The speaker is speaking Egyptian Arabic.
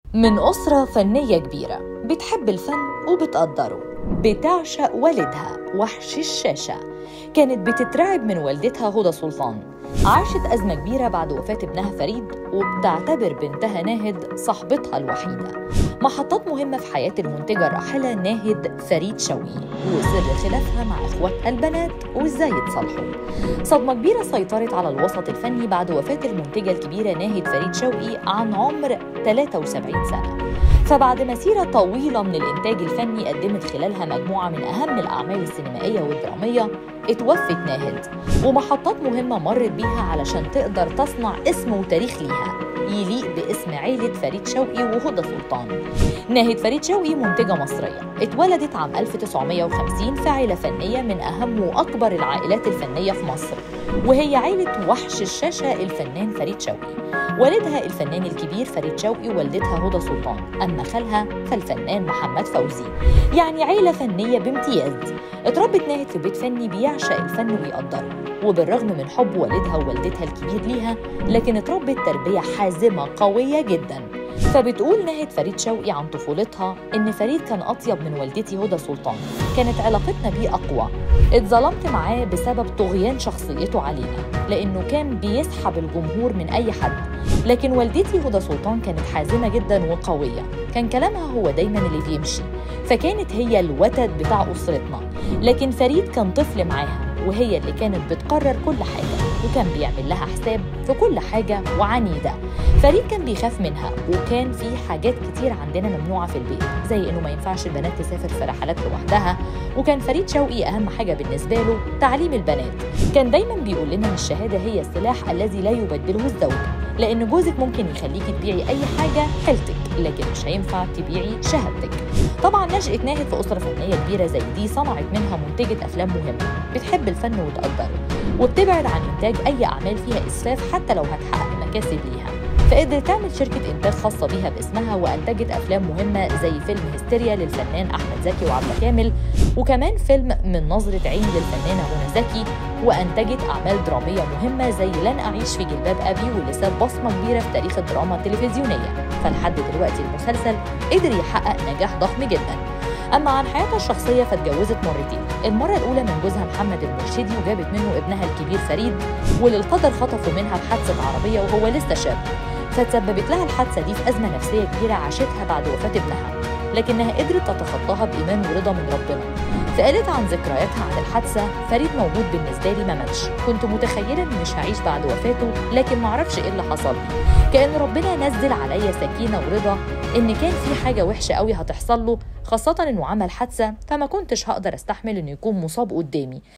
من أسرة فنية كبيرة بتحب الفن وبتقدره بتعشق والدها وحش الشاشة كانت بتترعب من والدتها هدى سلطان عاشت أزمة كبيرة بعد وفاة ابنها فريد وبتعتبر بنتها ناهد صاحبتها الوحيدة محطات مهمة في حياة المنتجة الراحلة ناهد فريد شوقي وسر خلافها مع إخواتها البنات وإزاي يتصالحوا صدمة كبيرة سيطرت على الوسط الفني بعد وفاة المنتجة الكبيرة ناهد فريد شوقي عن عمر 73 سنة فبعد مسيرة طويلة من الإنتاج الفني قدمت خلالها مجموعة من أهم الأعمال السينمائية والدرامية اتوفت ناهد ومحطات مهمة مرت بيها علشان تقدر تصنع اسم وتاريخ ليها يليق باسم عيلة فريد شوقي وهدى سلطان ناهد فريد شوقي منتجة مصرية اتولدت عام 1950 في عيلة فنية من أهم وأكبر العائلات الفنية في مصر وهي عيلة وحش الشاشة الفنان فريد شوقي والدها الفنان الكبير فريد شوقي ووالدتها هدى سلطان أما خالها فالفنان محمد فوزي يعني عيلة فنية بامتياز اتربت ناهد في بيت فني بيعشق الفن ويقدره وبالرغم من حب والدها ووالدتها الكبير ليها لكن اتربت تربية حازمة قوية جدا فبتقول ناهد فريد شوقي عن طفولتها إن فريد كان أطيب من والدتي هدى سلطان كانت علاقتنا بيه أقوى اتظلمت معاه بسبب طغيان شخصيته علينا لأنه كان بيسحب الجمهور من أي حد لكن والدتي هدى سلطان كانت حازمة جدا وقوية كان كلامها هو دايما اللي بيمشي فكانت هي الوتد بتاع أسرتنا لكن فريد كان طفل معاها وهي اللي كانت بتقرر كل حاجة وكان بيعمل لها حساب في كل حاجة وعنيدة فريد كان بيخاف منها وكان في حاجات كتير عندنا ممنوعة في البيت زي إنه ما ينفعش البنات تسافر في رحلات لوحدها وكان فريد شوقي أهم حاجة بالنسبة له تعليم البنات كان دايما بيقول لنا إن الشهادة هي السلاح الذي لا يبدله الزوج لأن جوزك ممكن يخليكي تبيعي أي حاجة حيلتك لكن مش هينفع تبيعي شهادتك طبعا نشأة ناهد في أسرة فنية كبيرة زي دي صنعت منها منتجة أفلام مهمة بتحب الفن وتقدره وبتبعد عن إنتاج أي أعمال فيها إسفاف حتى لو هتحقق مكاسب ليها فقدرت تعمل شركة إنتاج خاصة بيها باسمها وأنتجت أفلام مهمة زي فيلم هستيريا للفنان أحمد زكي وعبلة كامل وكمان فيلم من نظرة عين للفنانة منى زكي وأنتجت أعمال درامية مهمة زي لن أعيش في جلباب أبي واللي ساب بصمة كبيرة في تاريخ الدراما التلفزيونية فلحد دلوقتي المسلسل قدر يحقق نجاح ضخم جدا أما عن حياتها الشخصية فاتجوزت مرتين المرة الأولى من جوزها محمد المرشدي وجابت منه ابنها الكبير فريد واللي القدر خطفه منها بحادثة عربية وهو لسه شاب فتسببت لها الحادثة دي في أزمة نفسية كبيرة عاشتها بعد وفاة ابنها لكنها قدرت تتخطاها بإيمان ورضا من ربنا فقالت عن ذكرياتها عن الحادثة فريد موجود بالنسبة لي ما ماتش كنت متخيلة إني مش هعيش بعد وفاته لكن معرفش إيه اللي حصل لي كأن ربنا نزل عليا سكينة ورضا إن كان في حاجة وحشة قوي هتحصل له خاصة إنه عمل حادثة فما كنتش هقدر أستحمل إنه يكون مصاب قدامي